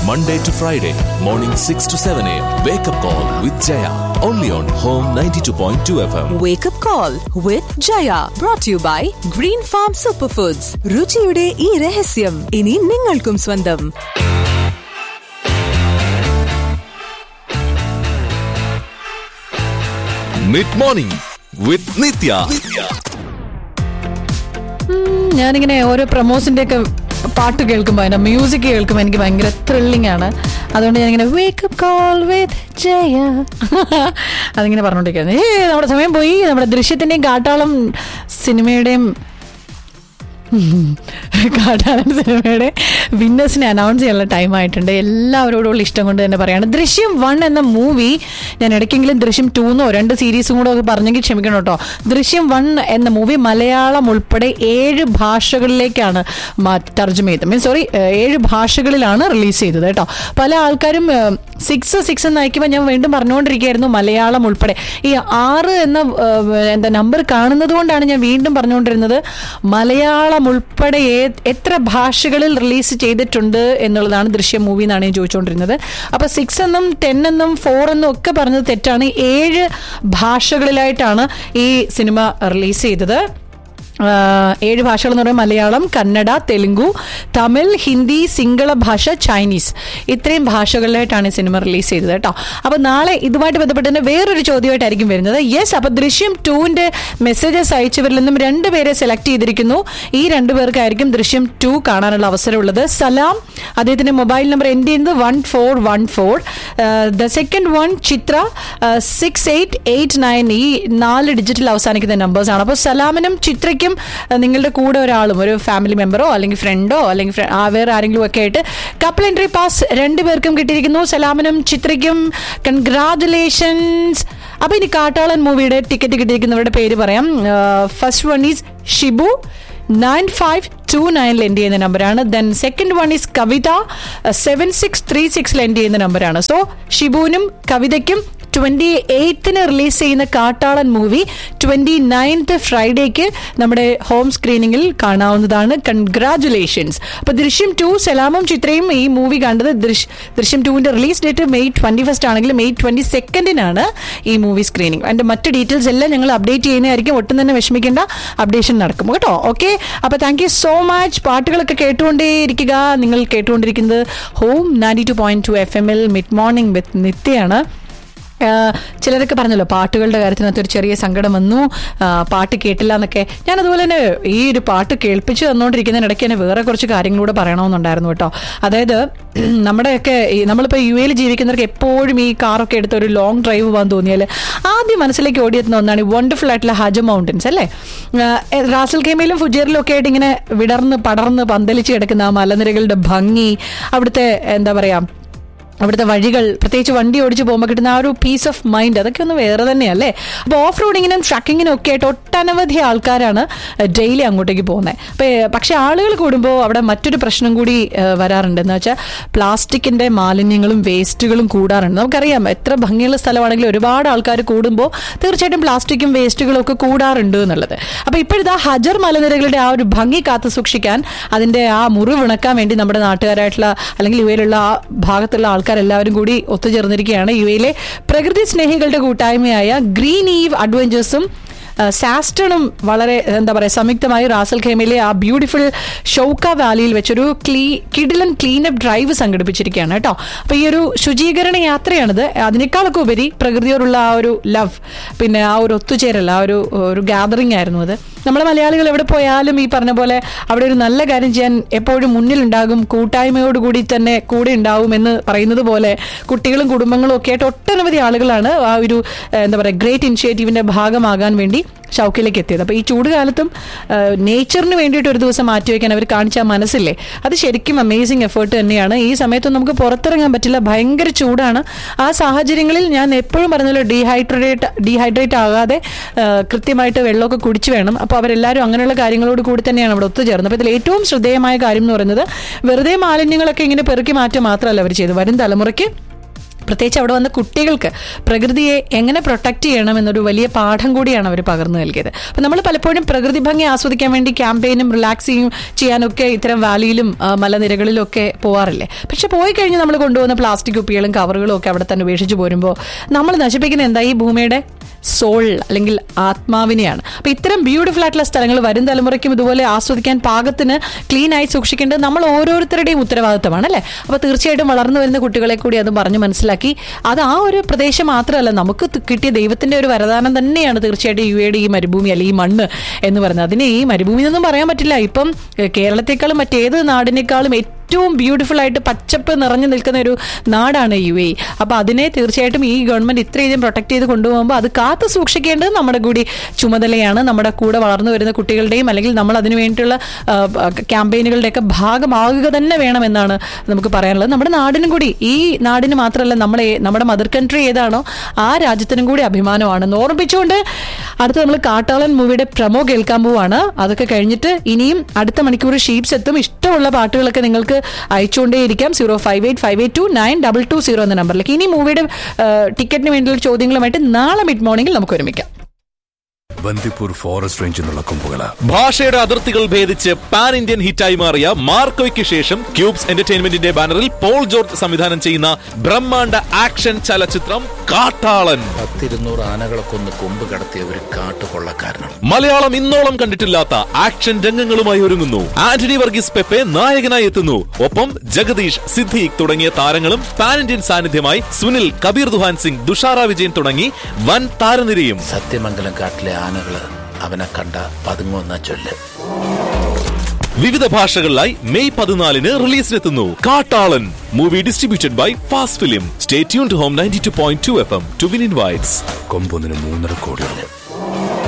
Monday to Friday, morning 6 to 7 a.m. Wake up call with Jaya. Only on Home 92.2 FM. Wake up call with Jaya brought to you by Green Farm Superfoods. രുചിയുടെ ഈ രഹസ്യം ഇനി നിങ്ങൾക്കും സ്വന്തം Mid morning with Nitya. ഞാനിങ്ങനെ ഓരോ പ്രൊമോസിന്റെ ഒക്കെ പാട്ട് കേൾക്കുമ്പോൾ അതിന്റെ മ്യൂസിക് കേൾക്കുമ്പോൾ എനിക്ക് ഭയങ്കര ത്രില്ലിംഗ് ആണ് അതുകൊണ്ട് ഞാനിങ്ങനെ വേക്കപ്പ് കോൾ വിത്ത് ജയ അതിങ്ങനെ പറഞ്ഞുകൊണ്ടിരിക്കുന്നത് ഏ നമ്മുടെ സമയം പോയി നമ്മുടെ ദൃശ്യത്തിന്റെയും കാട്ടാളം സിനിമയുടെയും കാട്ടാളൻ സിനിമയുടെ വിന്നേഴ്സിനെ അനൗൺസ് ചെയ്യാനുള്ള ടൈം ആയിട്ടുണ്ട് എല്ലാവരോടുള്ള ഇഷ്ടം കൊണ്ട് തന്നെ പറയാണ് ദൃശ്യം വൺ എന്ന മൂവി ഞാൻ ഇടയ്ക്കെങ്കിലും ദൃശ്യം ടൂന്നോ രണ്ട് സീരീസും കൂടെ ഒക്കെ പറഞ്ഞെങ്കിൽ ക്ഷമിക്കണം കേട്ടോ ദൃശ്യം വൺ എന്ന മൂവി മലയാളം ഉൾപ്പെടെ ഏഴ് ഭാഷകളിലേക്കാണ് മാ- തർജ്ജമ ചെയ്തത് മീൻസ് സോറി ഏഴ് ഭാഷകളിലാണ് റിലീസ് ചെയ്തത് കേട്ടോ പല ആൾക്കാരും സിക്സ് സിക്സ് എന്ന് അയക്കുമ്പോൾ ഞാൻ വീണ്ടും പറഞ്ഞുകൊണ്ടിരിക്കുകയായിരുന്നു മലയാളം ഉൾപ്പെടെ ഈ ആറ് എന്ന ഏഹ്, എന്താ നമ്പർ കാണുന്നത് കൊണ്ടാണ് ഞാൻ വീണ്ടും പറഞ്ഞുകൊണ്ടിരുന്നത് മലയാളം ഉൾപ്പെടെ ഏ- എത്ര ഭാഷകളിൽ റിലീസ് ചെയ്തിട്ടുണ്ട് എന്നുള്ളതാണ് ദൃശ്യം മൂവി എന്നാണ് ഞാൻ ചോദിച്ചുകൊണ്ടിരുന്നത് അപ്പൊ സിക്സ് എന്നും ടെൻ എന്നും ഫോർ എന്നും ഒക്കെ പറഞ്ഞത് തെറ്റാണ് ഏഴ് ഭാഷകളിലായിട്ടാണ് ഈ സിനിമ റിലീസ് ചെയ്തത് ആ, ഏഴ് ഭാഷകൾ എന്ന് പറയുമ്പോൾ മലയാളം കന്നഡ തെലുങ്കു തമിഴ് ഹിന്ദി സിംഗള ഭാഷ ചൈനീസ് ഇത്രയും ഭാഷകളിലായിട്ടാണ് ഈ സിനിമ റിലീസ് ചെയ്തത് കേട്ടോ അപ്പൊ നാളെ ഇതുമായിട്ട് ബന്ധപ്പെട്ട് തന്നെ വേറൊരു ചോദ്യമായിട്ടായിരിക്കും വരുന്നത് യെസ് അപ്പൊ ദൃശ്യം ടൂവിന്റെ മെസ്സേജസ് അയച്ചവരിൽ നിന്നും രണ്ടുപേരെ സെലക്ട് ചെയ്തിരിക്കുന്നു ഈ രണ്ടുപേർക്കായിരിക്കും ദൃശ്യം ടു കാണാനുള്ള അവസരമുള്ളത് സലാം അദ്ദേഹത്തിന്റെ മൊബൈൽ നമ്പർ എൻ്റെ ചെയ്യുന്നത് one four one four the second one Chithra six eight eight nine ഈ നാല് ഡിജിറ്റിൽ അവസാനിക്കുന്ന നമ്പേഴ്സ് ആണ് അപ്പോൾ സലാമിനും ചിത്രയ്ക്കും ആ, നിങ്ങളുടെ കൂടെ ഒരാളും ഒരു ഫാമിലി മെമ്പറോ അല്ലെങ്കിൽ ഫ്രണ്ടോ അല്ലെങ്കിൽ ഫ്ര- ആ, വേറെ ആരെങ്കിലും ഒക്കെ ആയിട്ട് കപ്പിൾ എൻട്രി പാസ് രണ്ടുപേർക്കും കിട്ടിയിരിക്കുന്നു സലാമിനും ചിത്രയ്ക്കും കൺഗ്രാറ്റുലേഷൻസ് അപ്പൊ ഇനി കാട്ടാളൻ മൂവിയുടെ ടിക്കറ്റ് കിട്ടിയിരിക്കുന്നവരുടെ പേര് പറയാം first one is Shibu nine five two നയനിൽ എൻഡ് ചെയ്യുന്ന നമ്പറാണ് then second one is Kavitha seven six three സിക്സിൽ എൻഡ് ചെയ്യുന്ന നമ്പറാണ് സോ ഷിബുവിനും കവിതയ്ക്കും ട്വന്റി എയ്ത്തിന് റിലീസ് ചെയ്യുന്ന കാട്ടാളൻ മൂവി ട്വന്റി നയൻത്ത് ഫ്രൈഡേക്ക് നമ്മുടെ ഹോം സ്ക്രീനിങ്ങിൽ കാണാവുന്നതാണ് കൺഗ്രാറ്റുലേഷൻസ് അപ്പൊ ദൃശ്യം ടു സലാമും ചിത്രയും ഈ മൂവി കണ്ടത് ദൃശ്- ദൃശ്യം ടുവിന്റെ release date May twenty first ആണെങ്കിൽ മെയ് ട്വന്റി സെക്കൻഡിനാണ് ഈ മൂവി സ്ക്രീനിങ് അതിന്റെ മറ്റ് ഡീറ്റെയിൽസ് എല്ലാം ഞങ്ങൾ അപ്ഡേറ്റ് ചെയ്യുന്നതായിരിക്കും ഒട്ടും തന്നെ വിഷമിക്കേണ്ട അപ്ഡേഷൻ നടക്കും കേട്ടോ ഓക്കെ അപ്പൊ താങ്ക് യു സോ മച്ച് പാട്ടുകളൊക്കെ കേട്ടുകൊണ്ടേയിരിക്കുക നിങ്ങൾ കേട്ടുകൊണ്ടിരിക്കുന്നത് home ninety two point two F എമ്മിൽ മിഡ് മോർണിംഗ് വിത്ത് നിത്യയാണ് ആഹ് ചിലരൊക്കെ പറഞ്ഞല്ലോ പാട്ടുകളുടെ കാര്യത്തിനകത്ത് ഒരു ചെറിയ സങ്കടം വന്നു ആഹ് പാട്ട് കേട്ടില്ല എന്നൊക്കെ ഞാൻ അതുപോലെ തന്നെ ഈ ഒരു പാട്ട് കേൾപ്പിച്ച് തന്നുകൊണ്ടിരിക്കുന്നതിനിടയ്ക്ക് തന്നെ വേറെ കുറച്ച് കാര്യങ്ങളൂടെ പറയണമെന്നുണ്ടായിരുന്നു കേട്ടോ അതായത് നമ്മുടെയൊക്കെ ഈ നമ്മളിപ്പോൾ യു എയിൽ ജീവിക്കുന്നവർക്ക് എപ്പോഴും ഈ കാറൊക്കെ എടുത്ത് ഒരു ലോങ് ഡ്രൈവ് പോകാൻ തോന്നിയാൽ ആദ്യം മനസ്സിലേക്ക് ഓടിയെത്തുന്ന ഒന്നാണ് ഈ വണ്ടർഫുൾ ആയിട്ടുള്ള ഹജ മൗണ്ടൻസ് അല്ലേ ആഹ് റാസൽ ഖേമയിലും ഫുജേറിലും ഒക്കെ ആയിട്ട് ഇങ്ങനെ വിടർന്ന് പടർന്ന് പന്തലിച്ച് കിടക്കുന്ന ആ മലനിരകളുടെ ഭംഗി അവിടുത്തെ എന്താ പറയുക അവിടുത്തെ വഴികൾ പ്രത്യേകിച്ച് വണ്ടി ഓടിച്ച് പോകുമ്പോൾ കിട്ടുന്ന ആ ഒരു പീസ് ഓഫ് മൈൻഡ് അതൊക്കെ ഒന്ന് വേറെ തന്നെയല്ലേ അപ്പോൾ ഓഫ് റോഡിങ്ങിനും ട്രക്കിങ്ങിനും ഒക്കെ ആയിട്ട് ഒട്ടനവധി ആൾക്കാരാണ് ഡെയിലി അങ്ങോട്ടേക്ക് പോകുന്നത് അപ്പോൾ പക്ഷെ ആളുകൾ കൂടുമ്പോൾ അവിടെ മറ്റൊരു പ്രശ്നം കൂടി ഏഹ്, വരാറുണ്ട് എന്ന് വെച്ചാൽ പ്ലാസ്റ്റിക്കിന്റെ മാലിന്യങ്ങളും വേസ്റ്റുകളും കൂടാറുണ്ട് നമുക്കറിയാം എത്ര ഭംഗിയുള്ള സ്ഥലമാണെങ്കിലും ഒരുപാട് ആൾക്കാർ കൂടുമ്പോൾ തീർച്ചയായിട്ടും പ്ലാസ്റ്റിക്കും വേസ്റ്റുകളും ഒക്കെ കൂടാറുണ്ട് എന്നുള്ളത് അപ്പോൾ ഇപ്പോഴത്തെ ഹജർ മലനിരകളുടെ ആ ഒരു ഭംഗി കാത്തു സൂക്ഷിക്കാൻ അതിന്റെ ആ മുറിവിണക്കാൻ വേണ്ടി നമ്മുടെ നാട്ടുകാരായിട്ടുള്ള അല്ലെങ്കിൽ യു എയിലുള്ള ആ ഭാഗത്തുള്ള ആൾക്കാരെല്ലാവരും കൂടി ഒത്തുചേർന്നിരിക്കുകയാണ് യു എയിലെ പ്രകൃതി സ്നേഹികളുടെ കൂട്ടായ്മയായ ഗ്രീൻ ഈവ് അഡ്വഞ്ചേഴ്സും ആ, സാസ്റ്റണും വളരെ എന്താ പറയുക സംയുക്തമായി റാസൽ ഖേമയിലെ ആ ബ്യൂട്ടിഫുൾ ഷൗക്ക വാലിയിൽ വെച്ചൊരു ക്ലീ കിഡിലൻ ക്ലീനപ്പ് ഡ്രൈവ് സംഘടിപ്പിച്ചിരിക്കുകയാണ് കേട്ടോ അപ്പൊ ഈ ഒരു ശുചീകരണ യാത്രയാണിത് അതിനേക്കാളൊക്കെ ഉപരി പ്രകൃതിയോടുള്ള ആ ഒരു ലവ് പിന്നെ ആ ഒരു ഒത്തുചേരൽ ആ ഒരു ഒരു ഗാദറിംഗ് ആയിരുന്നു അത് നമ്മളെ മലയാളികൾ എവിടെ പോയാലും ഈ പറഞ്ഞ പോലെ അവിടെ ഒരു നല്ല കാര്യം ചെയ്യാൻ എപ്പോഴും മുന്നിലുണ്ടാകും കൂട്ടായ്മയോടുകൂടി തന്നെ കൂടെ ഉണ്ടാവും എന്ന് പറയുന്നത് പോലെ കുട്ടികളും കുടുംബങ്ങളും ഒക്കെ ആയിട്ട് ഒട്ടനവധി ആളുകളാണ് ആ ഒരു ഏഹ്, എന്താ പറയുക ഗ്രേറ്റ് ഇനിഷ്യേറ്റീവിന്റെ ഭാഗമാകാൻ വേണ്ടി ഷൗക്കിലേക്ക് എത്തിയത് അപ്പോൾ ഈ ചൂട് കാലത്തും നേച്ചറിന് വേണ്ടിയിട്ട് ഒരു ദിവസം മാറ്റിവെക്കാൻ അവർ കാണിച്ച ആ മനസ്സില്ലേ അത് ശരിക്കും അമേസിങ് എഫേർട്ട് തന്നെയാണ് ഈ സമയത്തൊന്നും നമുക്ക് പുറത്തിറങ്ങാൻ പറ്റില്ല ഭയങ്കര ചൂടാണ് ആ സാഹചര്യങ്ങളിൽ ഞാൻ എപ്പോഴും പറഞ്ഞല്ലോ ഡീഹൈഡ്രേറ്റ് ഡീഹൈഡ്രേറ്റ് ആകാതെ ആ, കൃത്യമായിട്ട് വെള്ളമൊക്കെ കുടിച്ചു വേണം അപ്പോൾ അവരെല്ലാവരും അങ്ങനെയുള്ള കാര്യങ്ങളോട് കൂടി തന്നെയാണ് അവിടെ ഒത്തുചേർന്നത് അപ്പോൾ ഇതിൽ ഏറ്റവും ശ്രദ്ധേയമായ കാര്യം എന്ന് പറയുന്നത് വെറുതെ മാലിന്യങ്ങളൊക്കെ ഇങ്ങനെ പെറുക്കി മാറ്റുക മാത്രമല്ല അവർ ചെയ്തു വരും തലമുറയ്ക്ക് പ്രത്യേകിച്ച് അവിടെ വന്ന കുട്ടികൾക്ക് പ്രകൃതിയെ എങ്ങനെ പ്രൊട്ടക്ട് ചെയ്യണം എന്നൊരു വലിയ പാഠം കൂടിയാണ് അവർ പകർന്നു നൽകിയത് അപ്പം നമ്മൾ പലപ്പോഴും പ്രകൃതി ഭംഗി ആസ്വദിക്കാൻ വേണ്ടി ക്യാമ്പയിനും റിലാക്സിങ്ങും ചെയ്യാനൊക്കെ ഇത്തരം വാലിയിലും ആ, മലനിരകളിലും ഒക്കെ പോവാറില്ലേ പക്ഷെ പോയി കഴിഞ്ഞ് നമ്മൾ കൊണ്ടുപോകുന്ന പ്ലാസ്റ്റിക് കുപ്പികളും കവറുകളും ഒക്കെ അവിടെ തന്നെ ഉപേക്ഷിച്ച് പോരുമ്പോൾ നമ്മൾ നശിപ്പിക്കുന്ന എന്താ ഈ ഭൂമിയുടെ സോൾ അല്ലെങ്കിൽ ആത്മാവിനെയാണ് അപ്പൊ ഇത്തരം ബ്യൂട്ടിഫുൾ ആയിട്ടുള്ള സ്ഥലങ്ങൾ വരും തലമുറയ്ക്കും ഇതുപോലെ ആസ്വദിക്കാൻ പാകത്തിന് ക്ലീൻ ആയി സൂക്ഷിക്കേണ്ടത് നമ്മൾ ഓരോരുത്തരുടെയും ഉത്തരവാദിത്തമാണ് അല്ലേ അപ്പൊ തീർച്ചയായിട്ടും വളർന്നു വരുന്ന കുട്ടികളെ കൂടി അത് പറഞ്ഞ് മനസ്സിലാക്കി അത് ആ ഒരു പ്രദേശം മാത്രമല്ല നമുക്ക് ത- കിട്ടിയ ദൈവത്തിന്റെ ഒരു വരദാനം തന്നെയാണ് തീർച്ചയായിട്ടും യു എയുടെ ഈ മരുഭൂമി അല്ലെങ്കിൽ ഈ മണ്ണ് എന്ന് പറയുന്നത് അതിനെ ഈ മരുഭൂമി എന്നൊന്നും പറയാൻ പറ്റില്ല ഇപ്പം ഏഹ്, കേരളത്തെക്കാളും മറ്റേത് നാടിനേക്കാളും ഏറ്റവും ബ്യൂട്ടിഫുൾ ആയിട്ട് പച്ചപ്പ് നിറഞ്ഞു നിൽക്കുന്ന ഒരു നാടാണ് യു എ അപ്പൊ അതിനെ തീർച്ചയായിട്ടും ഈ ഗവൺമെന്റ് ഇത്രയധികം പ്രൊട്ടക്ട് ചെയ്ത് കൊണ്ടുപോകുമ്പോൾ അത് കാത്തു സൂക്ഷിക്കേണ്ടത് നമ്മുടെ കൂടി ചുമതലയാണ് നമ്മുടെ കൂടെ വളർന്നു വരുന്ന കുട്ടികളുടെയും അല്ലെങ്കിൽ നമ്മൾ അതിനു വേണ്ടിയിട്ടുള്ള ക്യാമ്പയിനുകളുടെയൊക്കെ ഭാഗമാകുക തന്നെ വേണമെന്നാണ് നമുക്ക് പറയാനുള്ളത് നമ്മുടെ നാടിനും കൂടി ഈ നാടിന് മാത്രമല്ല നമ്മളെ നമ്മുടെ മദർ കൺട്രി ഏതാണോ ആ രാജ്യത്തിനും കൂടി അഭിമാനമാണ് എന്ന് ഓർമ്മിപ്പിച്ചുകൊണ്ട് അടുത്ത നമ്മൾ കാട്ടാളൻ മൂവിയുടെ പ്രമോ കേൾക്കാൻ പോവാണ് അതൊക്കെ കഴിഞ്ഞിട്ട് ഇനിയും അടുത്ത മണിക്കൂർ ഷീപ്സ് എത്തും ഇഷ്ടമുള്ള പാട്ടുകളൊക്കെ നിങ്ങൾക്ക് അയച്ചുകൊണ്ടേയിരിക്കാം zero five eight five eight two nine double two zero എന്ന നമ്പറിലേക്ക് ഇനി മൂവിയുടെ ടിക്കറ്റിന് വേണ്ടിയുള്ള ചോദ്യങ്ങളുമായിട്ട് നാളെ മിഡ് മോർണിംഗിൽ നമുക്ക് ഒരുമിക്കാം ബന്ദിപ്പൂർ ഫോറസ്റ്റ് റേഞ്ചിൽ നിന്നുള്ള കൊമ്പുകള ഭാഷയുടെ അതിർത്തികൾ ഭേദിച്ച് പാൻ ഇന്ത്യൻ ഹിറ്റായി മാറിയ മാർക്കോയ്ക്ക് ശേഷം ക്യൂബ്സ് എന്റർടൈൻമെന്റിന്റെ ബാനറിൽ പോൾ ജോർജ് സംവിധാനം ചെയ്യുന്ന ബ്രഹ്മാണ്ഡ ആക്ഷൻ ചലച്ചിത്രം കാട്ടാളൻ പത്തിരുന്നൂറ് ആനകളെ കൊന്ന് കൊമ്പ് കടത്തിയ ഒരു കാട്ടുകൊള്ളക്കാരനാണ് മലയാളം ഇന്നോളം കണ്ടിട്ടില്ലാത്ത ആക്ഷൻ രംഗങ്ങളുമായി ഒരുങ്ങുന്നു ആന്റണി വർഗീസ് പെപ്പെ നായകനായി എത്തുന്നു ഒപ്പം ജഗദീഷ് സിദ്ദീഖ് തുടങ്ങിയ താരങ്ങളും പാൻ ഇന്ത്യൻ സാന്നിധ്യമായി സുനിൽ കബീർ ദുഹാൻ സിംഗ് ദുഷാറ വിജയൻ തുടങ്ങി വൻ താരനിരയും സത്യമംഗലം കാട്ടിലെ ആനകള് അവനെ കണ്ട പതുങ്ങുന്ന ചൊല്ല് വിവിധ ഭാഷകളിലായി മെയ് പതിനാലിന് റിലീസിനെത്തുന്നു Kattalan movie distributed by fast film stay tuned to home ninety two point two F M to win invites കൊമ്പൊന്നിന് മൂന്നര കോടിയാണ്